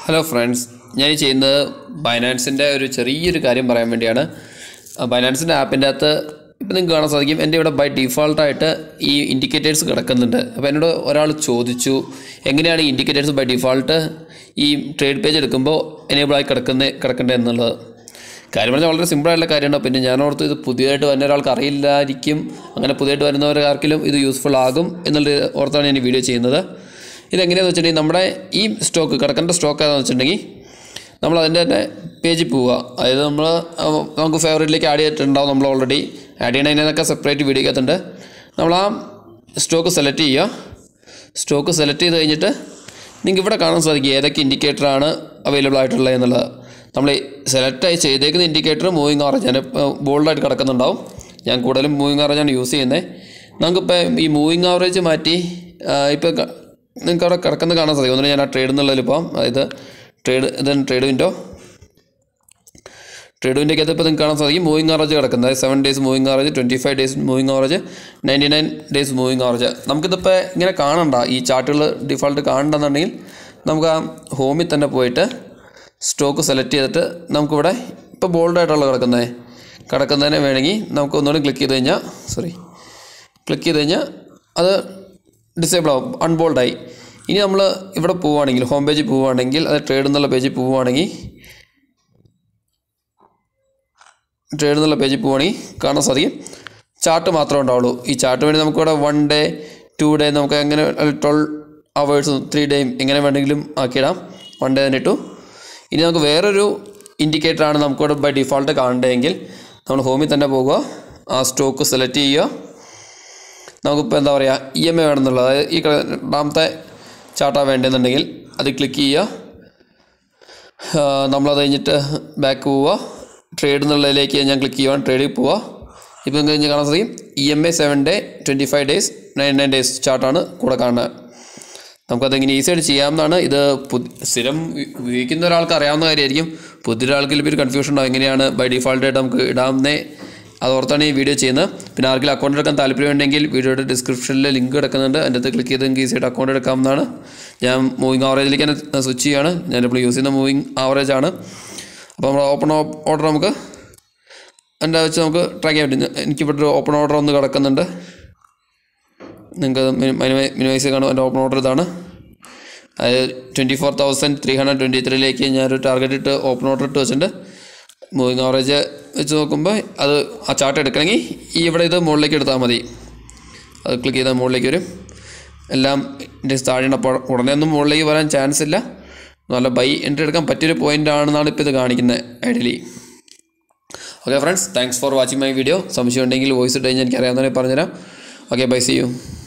hello friends ഞാൻ ഈ ചെയ്യുന്നത് ബൈനാൻസിൻ്റെ ഒരു ചെറിയൊരു കാര്യം പറയാൻ വേണ്ടിയാണ് ബൈനാൻസിൻ്റെ ആപ്പിൻ്റെ അകത്ത് ഇപ്പം നിങ്ങൾക്ക് കാണാൻ സാധിക്കും എൻ്റെ ഇവിടെ ബൈ ഡിഫോൾട്ടായിട്ട് ഈ ഇൻഡിക്കേറ്റേഴ്സ് കിടക്കുന്നുണ്ട് അപ്പോൾ എന്നോട് ഒരാൾ ചോദിച്ചു എങ്ങനെയാണ് ഈ ഇൻഡിക്കേറ്റേഴ്സ് ബൈ ഡിഫോൾട്ട് ഈ ട്രേഡ് പേജ് എടുക്കുമ്പോൾ എനേബിളായി കിടക്കുന്ന കിടക്കേണ്ടത് എന്നുള്ളത് കാര്യം പറഞ്ഞാൽ വളരെ സിമ്പിളായിട്ടുള്ള കാര്യമാണ് പിന്നെ ഞാൻ ഓർത്ത് ഇത് പുതിയതായിട്ട് വരുന്ന ഒരാൾക്ക് അറിയില്ലായിരിക്കും അങ്ങനെ പുതിയതായിട്ട് വരുന്നവർക്കാർക്കെങ്കിലും ഇത് യൂസ്ഫുൾ ആകും എന്നുള്ള ഓർത്താണ് ഞാൻ ഈ വീഡിയോ ചെയ്യുന്നത് ഇതെങ്ങനെയാണെന്ന് വെച്ചിട്ടുണ്ടെങ്കിൽ നമ്മുടെ ഈ സ്റ്റോക്ക് കിടക്കേണ്ട സ്റ്റോക്ക് ഏതാണെന്ന് വെച്ചിട്ടുണ്ടെങ്കിൽ നമ്മൾ അതിൻ്റെ തന്നെ പേജിൽ പോവുക അതായത് നമ്മൾ നമുക്ക് ഫേവറേറ്റിലേക്ക് ആഡ് ചെയ്തിട്ടുണ്ടാവും നമ്മൾ ഓൾറെഡി ആഡ് ചെയ്യണതിനൊക്കെ സെപ്പറേറ്റ് വീഡിയോ അകത്തുണ്ട് നമ്മൾ ആ സ്റ്റോക്ക് സെലക്ട് ചെയ്യുക സ്റ്റോക്ക് സെലക്ട് ചെയ്ത് കഴിഞ്ഞിട്ട് നിങ്ങൾക്ക് ഇവിടെ കാണാൻ സാധിക്കും ഏതൊക്കെ ഇൻഡിക്കേറ്ററാണ് അവൈലബിൾ ആയിട്ടുള്ളത് എന്നുള്ളത് നമ്മൾ സെലക്ട് ആയി ചെയ്തേക്കുന്ന ഇൻഡിക്കേറ്റർ മൂവിങ് ആവറേജ് ഞാൻ ബോൾഡായിട്ട് കിടക്കുന്നുണ്ടാവും ഞാൻ കൂടുതലും മൂവിങ് ആവറേജാണ് യൂസ് ചെയ്യുന്നത് നമുക്കിപ്പോൾ ഈ മൂവിങ് ആവറേജ് മാറ്റി ഇപ്പോൾ നിങ്ങൾക്ക് അവിടെ കിടക്കുന്നത് കാണാൻ സാധിക്കും ഒന്നുമില്ല ഞാൻ ആ ട്രേഡ് എന്നുള്ളതിൽ പോകാം അതായത് ട്രേഡ് ഇതാണ് ട്രേഡ് വിൻഡോ ട്രേഡ് വിൻഡോയ്ക്ക് ഇപ്പോൾ നിങ്ങൾക്ക് കാണാൻ സാധിക്കും മൂവിങ് ആവറേജ് കിടക്കുന്നത് അതായത് seven days moving average twenty five days moving average ninety nine days moving average നമുക്കിതിപ്പോൾ ഇങ്ങനെ കാണണ്ട ഈ ചാർട്ടുകൾ ഡിഫോൾട്ട് കാണണ്ടെന്നുണ്ടെങ്കിൽ നമുക്ക് ആ ഹോമിൽ തന്നെ പോയിട്ട് സ്റ്റോക്ക് സെലക്ട് ചെയ്തിട്ട് നമുക്കിവിടെ ഇപ്പോൾ ബോൾഡായിട്ടുള്ള കിടക്കുന്നത് കിടക്കുന്നതിനെ വേണമെങ്കിൽ നമുക്ക് ഒന്നുകൂടി ക്ലിക്ക് ചെയ്ത് കഴിഞ്ഞാൽ സോറി ക്ലിക്ക് ചെയ്ത് കഴിഞ്ഞാൽ അത് ഡിസേബിൾ ആവും അൺബോൾഡായി ഇനി നമ്മൾ ഇവിടെ പോവുകയാണെങ്കിൽ ഹോം പേജിൽ പോവുകയാണെങ്കിൽ അത് ട്രേഡ് എന്നുള്ള പേജിൽ പോവുകയാണെങ്കിൽ ട്രേഡ് എന്നുള്ള പേജിൽ പോവുകയാണെങ്കിൽ കാണാൻ സാധിക്കും ചാർട്ട് മാത്രമേ ഉണ്ടാവുള്ളൂ ഈ ചാർട്ട് വേണ്ടി നമുക്കിവിടെ വൺ ഡേ ടു ഡേ നമുക്ക് എങ്ങനെ ട്വൽവ് അവേഴ്സും ത്രീ ഡേയും എങ്ങനെ വേണമെങ്കിലും ആക്കിയിടാം വൺ ഡേ തന്നെ ഇട്ടു ഇനി നമുക്ക് വേറൊരു ഇൻഡിക്കേറ്ററാണ് നമുക്കിവിടെ ബൈ ഡിഫോൾട്ട് കാണേണ്ടതെങ്കിൽ നമ്മൾ ഹോമിൽ തന്നെ പോകുക ആ സ്റ്റോക്ക് സെലക്ട് ചെയ്യുക നമുക്കിപ്പോൾ എന്താ പറയുക ഇ എം ഐ വേണമെന്നുള്ളത് അതായത് ഈ ക- രണ്ടാമത്തെ ചാർട്ടാണ് വേണ്ടതെന്നുണ്ടെങ്കിൽ അത് ക്ലിക്ക് ചെയ്യുക ആ, നമ്മളത് കഴിഞ്ഞിട്ട് ബാക്ക് പോവുക ട്രേഡ് എന്നുള്ളതിലേക്ക് ഞാൻ ക്ലിക്ക് ചെയ്യുവാൻ ട്രേഡിൽ പോവുക ഇപ്പം നിങ്ങൾക്ക് കഴിഞ്ഞ് കാണാൻ സാധിക്കും E M I seven day twenty five days nine nine days ചാർട്ടാണ് കൂടെ കാണുന്നത് നമുക്കതിങ്ങനെ ഈസി ആയിട്ട് ചെയ്യാവുന്നതാണ് ഇത് പുതി സ്ഥിരം ഉപ- ഉപയോഗിക്കുന്ന ഒരാൾക്ക് അറിയാവുന്ന കാര്യമായിരിക്കും പുതിയൊരാൾക്ക് ഇപ്പോൾ ഒരു കൺഫ്യൂഷൻ ഉണ്ടാവും എങ്ങനെയാണ് ബൈ ഡിഫോൾട്ടായിട്ട് നമുക്ക് ഇടാവുന്നേ അതോർത്താണ് ഈ വീഡിയോ ചെയ്യുന്നത് പിന്നെ ആർക്കെങ്കിലും അക്കൗണ്ട് എടുക്കാൻ താല്പര്യമുണ്ടെങ്കിൽ വീഡിയോയുടെ ഡിസ്ക്രിപ്ഷനിൽ ലിങ്ക് കിടക്കുന്നുണ്ട് അതിൻ്റെ അകത്ത് ക്ലിക്ക് ചെയ്ത് നിങ്ങൾക്ക് ഈസി ആയിട്ട് അക്കൗണ്ട് എടുക്കാവുന്നതാണ് ഞാൻ മൂവിങ് ആവറേജിലേക്ക് തന്നെ സ്വിച്ച് ചെയ്യാണ് ഞാനിപ്പോൾ യൂസ് ചെയ്യുന്ന മൂവിങ് ആവറേജ് ആണ് അപ്പോൾ നമ്മൾ ഓപ്പൺ ഓർഡർ നമുക്ക് എൻ്റെ വെച്ച് നമുക്ക് ട്രാക്ക് ചെയ്യാൻ പറ്റും എനിക്കിവിടെ ഒരു ഓപ്പൺ ഓർഡർ ഒന്ന് കിടക്കുന്നുണ്ട് നിങ്ങൾക്ക് മിനിമൈസ് കാണും എൻ്റെ ഓപ്പൺ ഓർഡർ ഇതാണ് അതായത് twenty four thousand three hundred twenty ത്രീയിലേക്ക് ഞാനൊരു ടാർഗറ്റ് ഇട്ട് ഓപ്പൺ ഓർഡർ ഇട്ട് വെച്ചിട്ടുണ്ട് മൂവിങ് ആവറേജ് വെച്ച് നോക്കുമ്പോൾ അത് ആ ചാർട്ട് എടുക്കണമെങ്കിൽ ഈ ഇവിടെ ഇത് മുകളിലേക്ക് എടുത്താൽ മതി അത് ക്ലിക്ക് ചെയ്താൽ മുകളിലേക്ക് വരും എല്ലാം ഇതിൻ്റെ താഴെയാണ് അപ്പോൾ ഉടനെ ഒന്നും മുകളിലേക്ക് വരാൻ ചാൻസ് ഇല്ല നല്ല ബൈ എൻട്രി എടുക്കാൻ പറ്റിയൊരു പോയിൻ്റ് ആണെന്നാണ് ഇപ്പോൾ ഇത് കാണിക്കുന്നത് ideally okay friends thanks for watching my video സംശയം ഉണ്ടെങ്കിൽ വോയിസ് ഇട്ട് കഴിഞ്ഞാൽ എനിക്ക് അറിയാവുന്നവരെ പറഞ്ഞുതരാം ഓക്കെ ബൈ സി യു